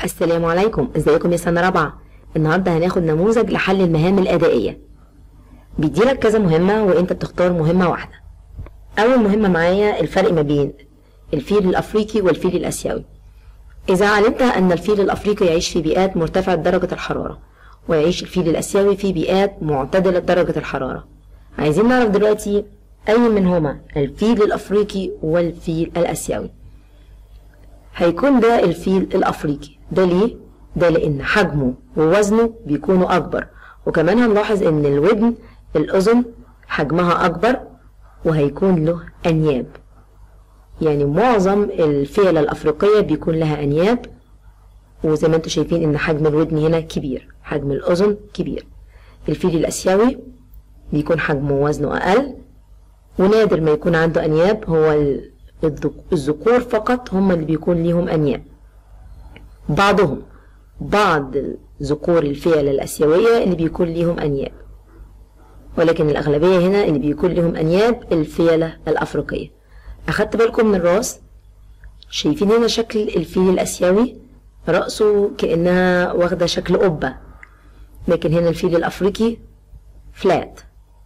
السلام عليكم ازيكم يا سنة رابعة النهاردة هناخد نموذج لحل المهام الأدائية بيديلك كذا مهمة وانت بتختار مهمة واحدة أول مهمة معايا الفرق ما بين الفيل الأفريقي والفيل الآسيوي إذا علمت أن الفيل الأفريقي يعيش في بيئات مرتفعة درجة الحرارة ويعيش الفيل الآسيوي في بيئات معتدلة درجة الحرارة عايزين نعرف دلوقتي أي منهما الفيل الأفريقي والفيل الآسيوي هيكون ده الفيل الأفريقي ده ليه؟ ده لأن حجمه ووزنه بيكونوا أكبر وكمان هنلاحظ إن الودن الأذن حجمها أكبر وهيكون له أنياب يعني معظم الفيلة الأفريقية بيكون لها أنياب وزي ما انتم شايفين إن حجم الودن هنا كبير حجم الأذن كبير الفيل الآسيوي بيكون حجمه ووزنه أقل ونادر ما يكون عنده أنياب هو الذكور فقط هم اللي بيكون ليهم أنياب بعضهم بعض ذكور الفيلة الآسيوية اللي بيكون ليهم أنياب ولكن الأغلبية هنا اللي بيكون لهم أنياب الفيلة الأفريقية أخدت بالكم من الراس شايفين هنا شكل الفيل الآسيوي رأسه كأنها واخدة شكل قبة لكن هنا الفيل الأفريقي فلات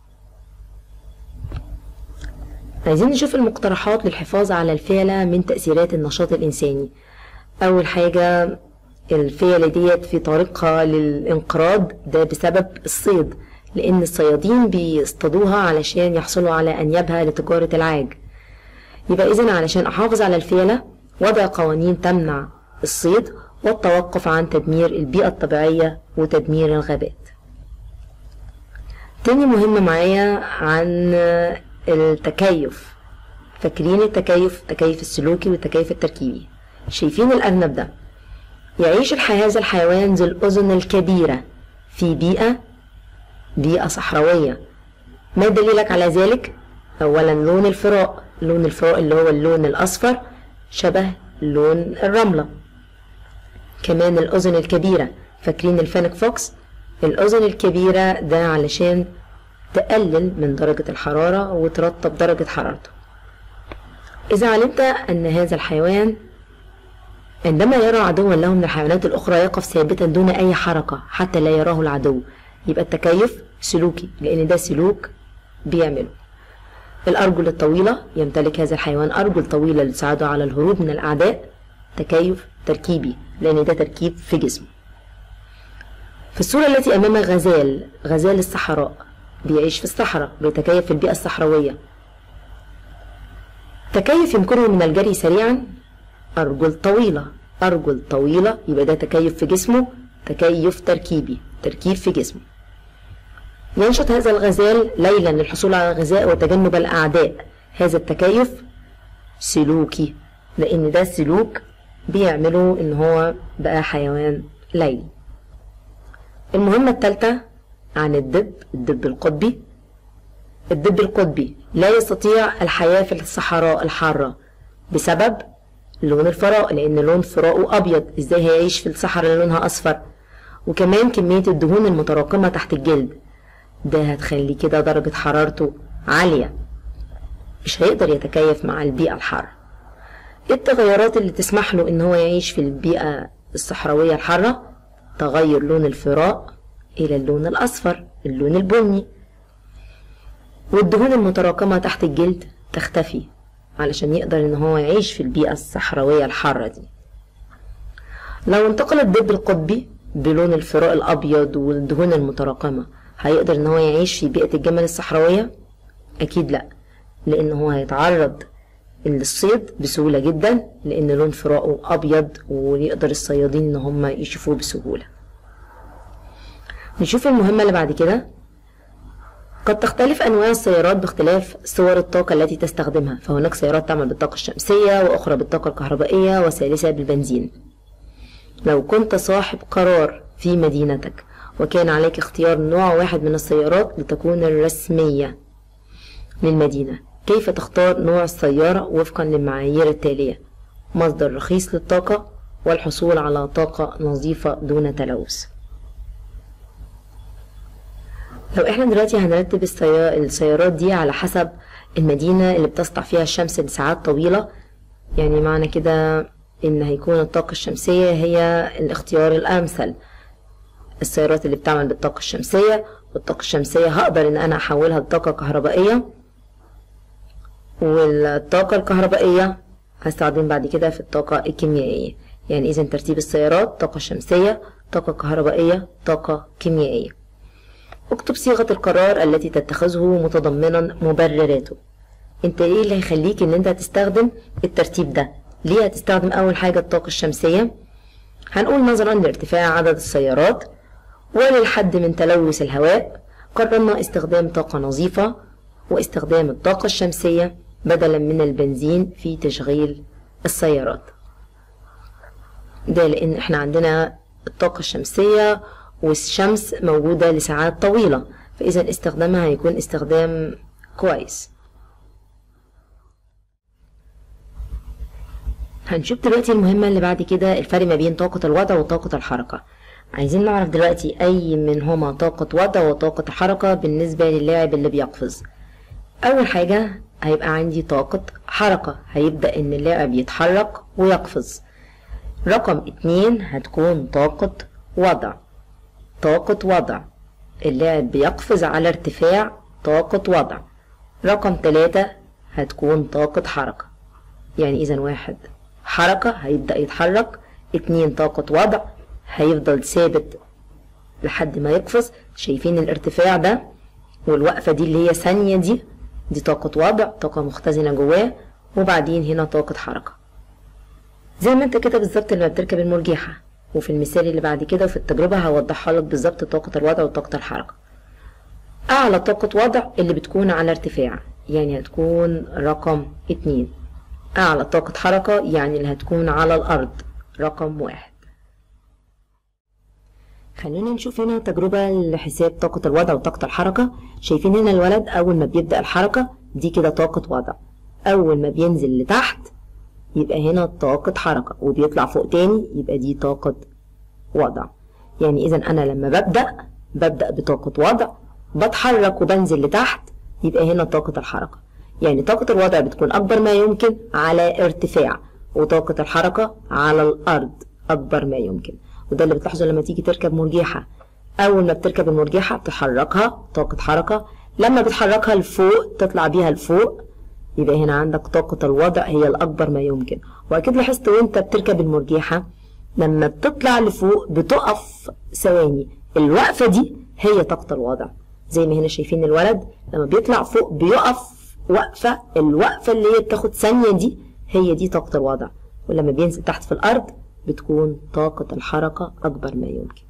عايزين نشوف المقترحات للحفاظ على الفيلة من تأثيرات النشاط الإنساني أول حاجة الفيلة ديت في طريقها للانقراض ده بسبب الصيد لأن الصيادين بيصطادوها علشان يحصلوا على أنيابها لتجارة العاج يبقى إذن علشان أحافظ على الفيلة وضع قوانين تمنع الصيد والتوقف عن تدمير البيئة الطبيعية وتدمير الغابات تاني مهمة معايا عن التكيف فاكرين التكيف التكيف السلوكي والتكيف التركيبي شايفين الأرنب ده يعيش هذا الحيوان ذو الأذن الكبيرة في بيئة بيئة صحراوية ما دليلك على ذلك؟ أولا لون الفراء لون الفراء اللي هو اللون الأصفر شبه لون الرملة كمان الأذن الكبيرة فاكرين الفانك فوكس الأذن الكبيرة ده علشان تقلل من درجة الحرارة وترطب درجة حرارته إذا علمت أن هذا الحيوان عندما يرى عدوا له من الحيوانات الأخرى يقف ثابتا دون أي حركة حتى لا يراه العدو يبقى التكيف سلوكي لأن ده سلوك بيعمله الأرجل الطويلة يمتلك هذا الحيوان أرجل طويلة لتساعده على الهروب من الأعداء تكيف تركيبي لأن ده تركيب في جسمه في الصورة التي أمامك غزال غزال الصحراء بيعيش في الصحراء بيتكيف في البيئة الصحراوية تكيف يمكنه من الجري سريعا أرجل طويلة أرجل طويلة يبقى ده تكيف في جسمه تكيف تركيبي تركيب في جسمه ينشط هذا الغزال ليلا للحصول على الغذاء وتجنب الأعداء هذا التكيف سلوكي لأن ده سلوك بيعمله إن هو بقى حيوان ليلي المهمة الثالثة عن الدب الدب القطبي الدب القطبي لا يستطيع الحياة في الصحراء الحارة بسبب لون الفراء لأن لون فراءه أبيض إزاي هيعيش في الصحراء اللي لونها أصفر وكمان كمية الدهون المتراكمة تحت الجلد ده هتخلي كده درجة حرارته عالية مش هيقدر يتكيف مع البيئة الحارة ايه التغيرات اللي تسمح له ان هو يعيش في البيئة الصحراوية الحارة تغير لون الفراء الى اللون الاصفر اللون البني والدهون المتراكمة تحت الجلد تختفي علشان يقدر ان هو يعيش في البيئة الصحراوية الحارة دي لو انتقل الدب القطبي بلون الفراء الابيض والدهون المتراكمة هيقدر ان هو يعيش في بيئة الجمل الصحراوية اكيد لا لان هو هيتعرض للصيد بسهولة جدا لان لون فراءه ابيض ويقدر الصيادين ان هم يشوفوه بسهولة نشوف المهمة اللي بعد كده قد تختلف أنواع السيارات باختلاف صور الطاقة التي تستخدمها فهناك سيارات تعمل بالطاقة الشمسية وأخرى بالطاقة الكهربائية وثالثة بالبنزين لو كنت صاحب قرار في مدينتك وكان عليك اختيار نوع واحد من السيارات لتكون الرسمية للمدينة كيف تختار نوع السيارة وفقا للمعايير التالية مصدر رخيص للطاقة والحصول على طاقة نظيفة دون تلوث لو احنا دلوقتي هنرتب السيارات دي على حسب المدينة اللي بتسطع فيها الشمس لساعات طويلة يعني معنى كده ان هيكون الطاقة الشمسية هي الاختيار الامثل السيارات اللي بتعمل بالطاقة الشمسية والطاقة الشمسية هقدر ان انا احولها لطاقة كهربائية والطاقة الكهربائية هستخدم بعد كده في الطاقة الكيميائية يعني اذا ترتيب السيارات طاقة شمسية طاقة كهربائية طاقة كيميائية اكتب صيغة القرار التي تتخذه متضمنا مبرراته انت ايه اللي هيخليك ان انت تستخدم الترتيب ده ليه هتستخدم اول حاجة الطاقة الشمسية هنقول نظرا لارتفاع عدد السيارات وللحد من تلوث الهواء قررنا استخدام طاقة نظيفة واستخدام الطاقة الشمسية بدلا من البنزين في تشغيل السيارات ده لان احنا عندنا الطاقة الشمسية والشمس موجودة لساعات طويلة فإذا استخدامها هيكون استخدام كويس هنشوف دلوقتي المهمة اللي بعد كده الفرق ما بين طاقة الوضع وطاقة الحركة عايزين نعرف دلوقتي أي منهما طاقة وضع وطاقة الحركة بالنسبة للاعب اللي بيقفز أول حاجة هيبقى عندي طاقة حركة هيبدأ إن اللاعب يتحرك ويقفز رقم اتنين هتكون طاقة وضع طاقة وضع اللاعب بيقفز على ارتفاع طاقة وضع رقم تلاتة هتكون طاقة حركة يعني إذا واحد حركة هيبدأ يتحرك اتنين طاقة وضع هيفضل ثابت لحد ما يقفز شايفين الارتفاع ده والوقفة دي اللي هي ثانية دي دي طاقة وضع طاقة مختزنة جواه وبعدين هنا طاقة حركة زي ما انت كده بالظبط لما بتركب المرجحة وفي المثال اللي بعد كده وفي التجربة هوضحها لك بالظبط طاقة الوضع وطاقة الحركة أعلى طاقة وضع اللي بتكون على ارتفاع يعني هتكون رقم اتنين أعلى طاقة حركة يعني اللي هتكون على الأرض رقم واحد خلينا نشوف هنا تجربة لحساب طاقة الوضع وطاقة الحركة شايفين هنا الولد أول ما بيبدأ الحركة دي كده طاقة وضع أول ما بينزل لتحت يبقى هنا طاقة حركة وبيطلع فوق تاني يبقى دي طاقة وضع يعني إذا أنا لما ببدأ ببدأ بطاقة وضع بتحرك وبنزل لتحت يبقى هنا طاقة الحركة يعني طاقة الوضع بتكون أكبر ما يمكن على ارتفاع وطاقة الحركة على الأرض أكبر ما يمكن وده اللي بتلاحظه لما تيجي تركب مرجحة أول ما بتركب المرجحة بتحركها طاقة حركة لما بتحركها لفوق تطلع بيها لفوق يبقى هنا عندك طاقة الوضع هي الأكبر ما يمكن وأكيد لاحظت وأنت بتركب المرجحة لما بتطلع لفوق بتقف ثواني الوقفة دي هي طاقة الوضع زي ما هنا شايفين الولد لما بيطلع فوق بيقف وقفة الوقفة اللي هي بتاخد ثانية دي هي دي طاقة الوضع ولما بينزل تحت في الأرض بتكون طاقة الحركة أكبر ما يمكن